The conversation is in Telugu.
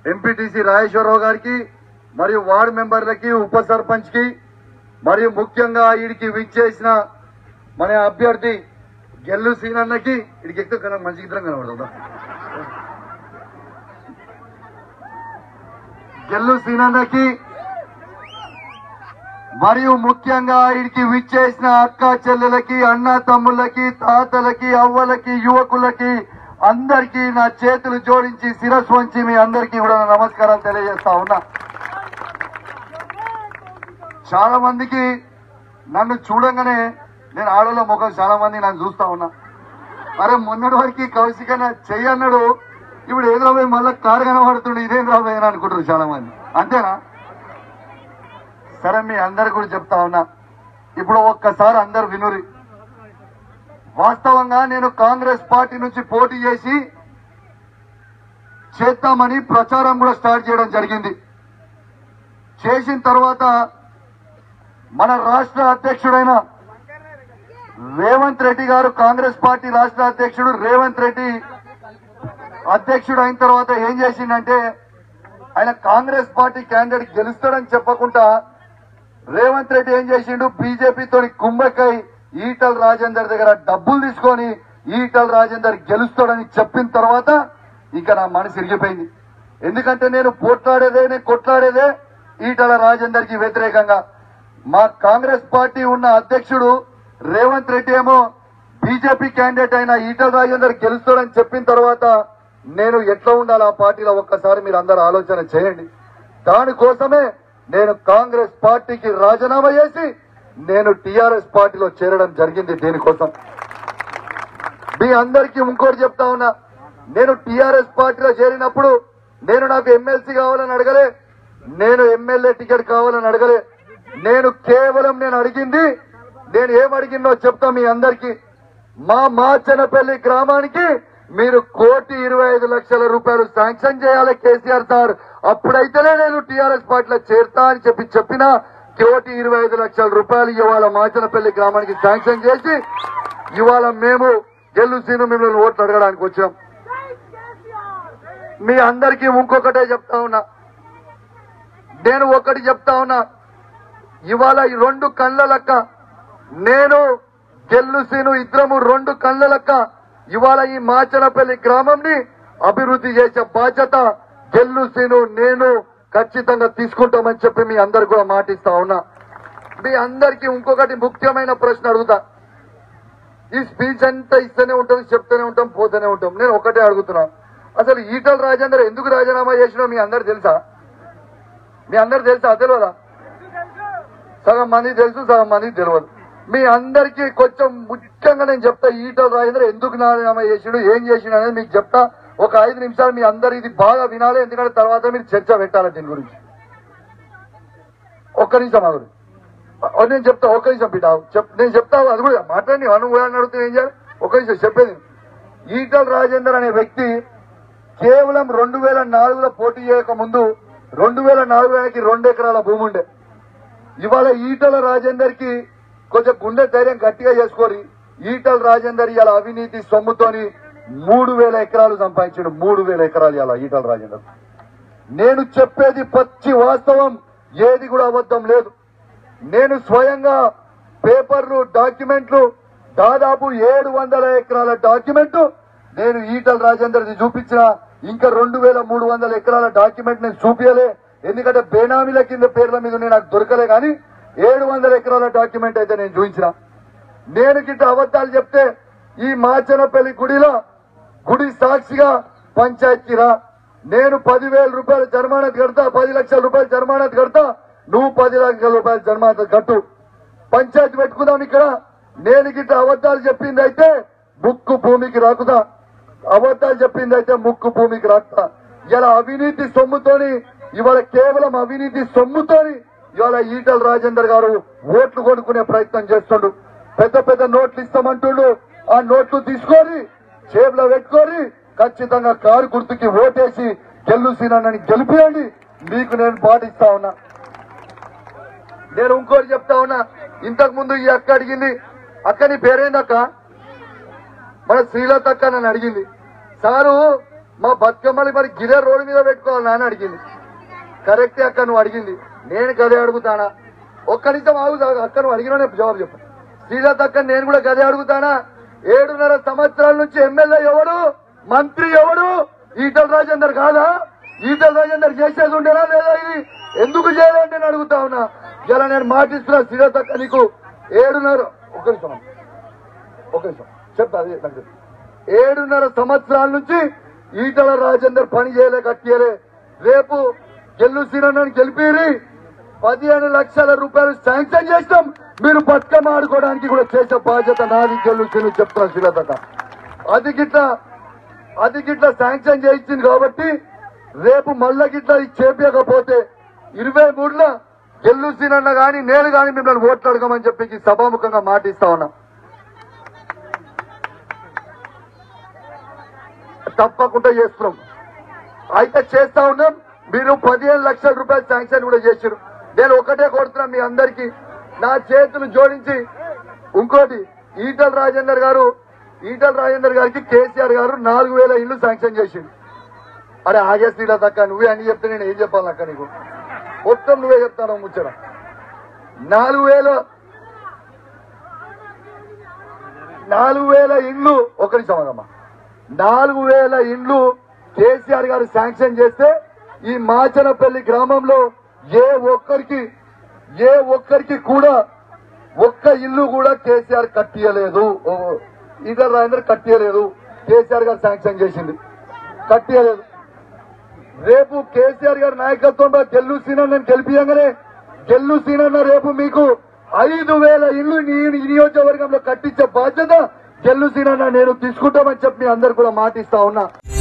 ఎంపీటీసీ రాజేశ్వరరావు గారికి మరియు వార్డు మెంబర్లకి ఉప సర్పంచ్ కి మరియు ముఖ్యంగా వీడికి విచ్చేసిన మన అభ్యర్థి గెల్లు సీనన్నకి వీడికి ఎక్కువ కన మంచి ఇద్దరం కనబడుతుందా గెల్లు సీనన్నకి మరియు ముఖ్యంగా వీడికి విచ్చేసిన అక్క చెల్లెలకి అన్న తమ్ముళ్ళకి తాతలకి అవ్వలకి యువకులకి అందరికీ నా చేతులు జోడించి శిరస్సు వంచి మీ అందరికీ కూడా నా నమస్కారాలు తెలియజేస్తా ఉన్నా చాలా మందికి నన్ను చూడంగానే నేను ఆడోళ్ళ ముఖం చాలా మంది నన్ను చూస్తా ఉన్నా అరే మొన్నటి వరకు కౌశికన చెయ్యి అన్నాడు ఇప్పుడు ఏం రాబోయే మళ్ళీ కారు కనబడుతుండే ఇదేం రాబోయే అని అనుకుంటారు చాలా మంది అంతేనా సరే మీ అందరు కూడా చెప్తా ఉన్నా ఇప్పుడు ఒక్కసారి అందరు వినురి వాస్తవంగా నేను కాంగ్రెస్ పార్టీ నుంచి పోటీ చేసి చేద్దామని ప్రచారం కూడా స్టార్ట్ చేయడం జరిగింది చేసిన తర్వాత మన రాష్ట్ర అధ్యక్షుడైన రేవంత్ రెడ్డి గారు కాంగ్రెస్ పార్టీ రాష్ట్ర అధ్యక్షుడు రేవంత్ రెడ్డి అధ్యక్షుడు అయిన తర్వాత ఏం చేసిండంటే ఆయన కాంగ్రెస్ పార్టీ క్యాండిడేట్ గెలుస్తాడని చెప్పకుండా రేవంత్ రెడ్డి ఏం చేసిండు బీజేపీతో కుంభకై ఈటల రాజేందర్ దగ్గర డబ్బులు తీసుకొని ఈటల రాజేందర్ గెలుస్తాడని చెప్పిన తర్వాత ఇంకా నా మనసు ఇరిగిపోయింది ఎందుకంటే నేను పోట్లాడేదే నేను కొట్లాడేదే ఈటల రాజేందర్ కి వ్యతిరేకంగా మా కాంగ్రెస్ పార్టీ ఉన్న అధ్యక్షుడు రేవంత్ రెడ్డి ఏమో బీజేపీ క్యాండిడేట్ అయిన ఈటల రాజేందర్ గెలుస్తాడని చెప్పిన తర్వాత నేను ఎట్లా ఉండాలి ఆ పార్టీలో ఒక్కసారి మీరు అందరూ ఆలోచన చేయండి దానికోసమే నేను కాంగ్రెస్ పార్టీకి రాజీనామా చేసి నేను టిఆర్ఎస్ పార్టీలో చేరడం జరిగింది దీనికోసం మీ అందరికీ ఇంకోటి చెప్తా ఉన్నా నేను టిఆర్ఎస్ పార్టీలో చేరినప్పుడు నేను నాకు ఎమ్మెల్సీ కావాలని అడగలే నేను ఎమ్మెల్యే టికెట్ కావాలని అడగలే నేను కేవలం నేను అడిగింది నేను ఏం అడిగినో చెప్తా మీ అందరికీ మా మాచనపల్లి గ్రామానికి మీరు కోటి ఇరవై ఐదు లక్షల రూపాయలు శాంక్షన్ చేయాలి కేసీఆర్ సార్ అప్పుడైతేనే నేను టీఆర్ఎస్ పార్టీలో చేరుతా అని చెప్పి చెప్పిన కోటి ఇరవై ఐదు లక్షల రూపాయలు ఇవాళ మాచనపల్లి గ్రామానికి శాంక్షన్ చేసి ఇవాళ మేము గెల్లు సీను మిమ్మల్ని ఓట్లు అడగడానికి వచ్చాం మీ అందరికీ ఇంకొకటే చెప్తా ఉన్నా నేను ఒకటి చెప్తా ఉన్నా ఇవాళ ఈ రెండు కళ్ళ లెక్క నేను గెల్లు సీను ఇద్దరము రెండు కళ్ళ లెక్క ఇవాళ ఈ మాచనపల్లి గ్రామంని అభివృద్ధి చేసే బాధ్యత గెల్లు సీను నేను ఖచ్చితంగా తీసుకుంటామని చెప్పి మీ అందరు కూడా మాటిస్తా ఉన్నా మీ అందరికీ ఇంకొకటి ముఖ్యమైన ప్రశ్న అడుగుతా ఈ స్పీచ్ అంతా ఇస్తూనే ఉంటాం చెప్తూనే ఉంటాం పోతూనే ఉంటాం నేను ఒకటే అడుగుతున్నా అసలు ఈటల రాజేందర్ ఎందుకు రాజీనామా చేసినా మీ అందరు తెలుసా మీ అందరు తెలుసా తెలియదా సగం మంది తెలుసు సగం మంది తెలియదు మీ అందరికీ కొంచెం ముఖ్యంగా నేను చెప్తా ఈటల రాజేంద్ర ఎందుకు రాజీనామా చేసిండు ఏం చేసిండు అనేది మీకు చెప్తా ఒక ఐదు నిమిషాలు మీ అందరు ఇది బాగా వినాలి ఎందుకంటే తర్వాత మీరు చర్చ పెట్టాలి దీని గురించి ఒక్క నిమిషం ఆగురు ఓ, నేను చెప్తా ఒక్క నిమిషం బిడ్డ చెప్ నేను చెప్తా అది కూడా మాట్లాడి అను అడుగుతూ ఏం చేయాలి ఒక్క నిమిషం చెప్పేది ఈటల రాజేందర్ అనే వ్యక్తి కేవలం రెండు వేల నాలుగులో పోటీ చేయక ముందు రెండు వేల నాలుగుకి రెండు ఎకరాల భూమి ఉండే ఇవాళ ఈటల రాజేందర్ కి కొంచెం గుండె ధైర్యం గట్టిగా చేసుకోరి ఈటల రాజేందర్ ఇవాళ అవినీతి సొమ్ముతోని మూడు వేల ఎకరాలు సంపాదించాడు మూడు వేల ఎకరాలు ఇవాళ ఈటల రాజేందర్ నేను చెప్పేది పచ్చి వాస్తవం ఏది కూడా అబద్ధం లేదు నేను స్వయంగా పేపర్లు డాక్యుమెంట్లు దాదాపు ఏడు వందల ఎకరాల డాక్యుమెంట్ నేను ఈటల రాజేందర్ చూపించిన ఇంకా రెండు వేల మూడు వందల ఎకరాల డాక్యుమెంట్ నేను చూపించలే ఎందుకంటే బేనామీల కింద పేర్ల మీద ఉన్నాయి నాకు దొరకలే కానీ ఏడు వందల ఎకరాల డాక్యుమెంట్ అయితే నేను చూపించిన నేను గిట్ట అబద్ధాలు చెప్తే ఈ మాచనపల్లి గుడిలో గుడి సాక్షిగా పంచాయతీకి రా నేను పదివేల రూపాయలు జరిమానత్ కడతా పది లక్షల రూపాయలు జరిమానత్ కడతా నువ్వు పది లక్షల రూపాయలు జరిమానత్ కట్టు పంచాయతీ పెట్టుకుందాం ఇక్కడ నేను గిట్ట అబద్ధాలు చెప్పింది అయితే ముక్కు భూమికి రాకుదా అబద్ధాలు చెప్పింది అయితే ముక్కు భూమికి రాకుతా ఇలా అవినీతి సొమ్ముతోని ఇవాళ కేవలం అవినీతి సొమ్ముతోని ఇవాళ ఈటల రాజేందర్ గారు ఓట్లు కొనుక్కునే ప్రయత్నం చేస్తుండు పెద్ద పెద్ద నోట్లు ఇస్తామంటుండు ఆ నోట్లు తీసుకొని జేబులో పెట్టుకొని ఖచ్చితంగా కారు గుర్తుకి ఓటేసి గెల్లు సీనన్నని గెలిపియండి మీకు నేను పాటిస్తా ఉన్నా నేను ఇంకోటి చెప్తా ఉన్నా ఇంతకు ముందు ఈ అక్క అడిగింది అక్క నీ పేరేందక్క మన శ్రీలత అక్క నన్ను అడిగింది సారు మా బతుకమ్మని మరి గిరే రోడ్డు మీద పెట్టుకోవాలి నాన్న అడిగింది కరెక్టే అక్క నువ్వు అడిగింది నేను గదే అడుగుతానా ఒక్క నిమిషం ఆగుతా అక్క నువ్వు అడిగినా నేను జవాబు చెప్పు శ్రీలత అక్క నేను కూడా గదే అడుగుతానా ఏడున్నర సంవత్సరాల నుంచి ఎమ్మెల్యే ఎవడు మంత్రి ఎవడు ఈటల రాజేందర్ కాదా ఈటల రాజేందర్ చేసేది ఉండేనా లేదా ఇది ఎందుకు చేయలేని నేను అడుగుతా ఉన్నా ఇలా నేను మాటిస్తున్నా శ్రీలత అక్క నీకు ఏడున్నర ఒక్క నిమిషం అమ్మ. ఒక నిమిషం చెప్తా అదే నాకు తెలుసు. ఏడున్నర సంవత్సరాల నుంచి ఈటల రాజేందర్ పని చేయలే కట్టియలే రేపు గెల్లు సీనన్నని గెలిపిరి పదిహేను లక్షల రూపాయలు శాంక్షన్ చేస్తాం మీరు బతుకమ్మ ఆడుకోవడానికి కూడా చేసే బాధ్యత నాది గెల్లు సీను చెప్తున్నా శ్రీలత అది గిట్ల అది గిట్ల శాంక్షన్ చేయించింది కాబట్టి రేపు మళ్ళా గిట్ల ఇది చేపించకపోతే ఇరవై మూడులో గెల్లు సీనన్న గాని నేను గాని మిమ్మల్ని ఓట్లు అడగమని చెప్పి ఈ సభాముఖంగా మాటిస్తా ఉన్నా తప్పకుండా చేస్తున్నాం అయితే చేస్తా ఉన్నాం మీరు పదిహేను లక్షల రూపాయల శాంక్షన్ కూడా చేశారు నేను ఒకటే కొడుతున్నా మీ అందరికి నా చేతులు జోడించి ఇంకోటి ఈటల రాజేందర్ గారు ఈటల రాజేందర్ గారికి కేసీఆర్ గారు నాలుగు వేల ఇల్లు శాంక్షన్ చేసిండు అరే ఆగే శ్రీలా తక్క నువ్వే అని చెప్తే నేను ఏం చెప్పాలి అక్క నీకు మొత్తం నువ్వే చెప్తాను ముచ్చట నాలుగు వేల నాలుగు వేల ఇండ్లు ఒకరి సమానమ్మా నాలుగు వేల ఇండ్లు కేసీఆర్ గారు శాంక్షన్ చేస్తే ఈ మాచనపల్లి గ్రామంలో ఏ ఒక్కరికి ఏ ఒక్కరికి కూడా ఒక్క ఇల్లు కూడా కేసీఆర్ కట్టియలేదు ఓ, ఈటల రాజేందర్ కట్టియలేదు కేసీఆర్ గారు శాంక్షన్ చేసింది కట్టియలేదు రేపు కేసీఆర్ గారి నాయకత్వంలో గెల్లు సీనన్న గెలిపియంగానే గెల్లు సీనన్న రేపు మీకు ఐదు వేల ఇల్లు నీ నియోజకవర్గంలో కట్టించే బాధ్యత గెల్లు సీనన్న నేను తీసుకుంటామని చెప్పి మీ అందరు కూడా మాటిస్తా ఉన్నా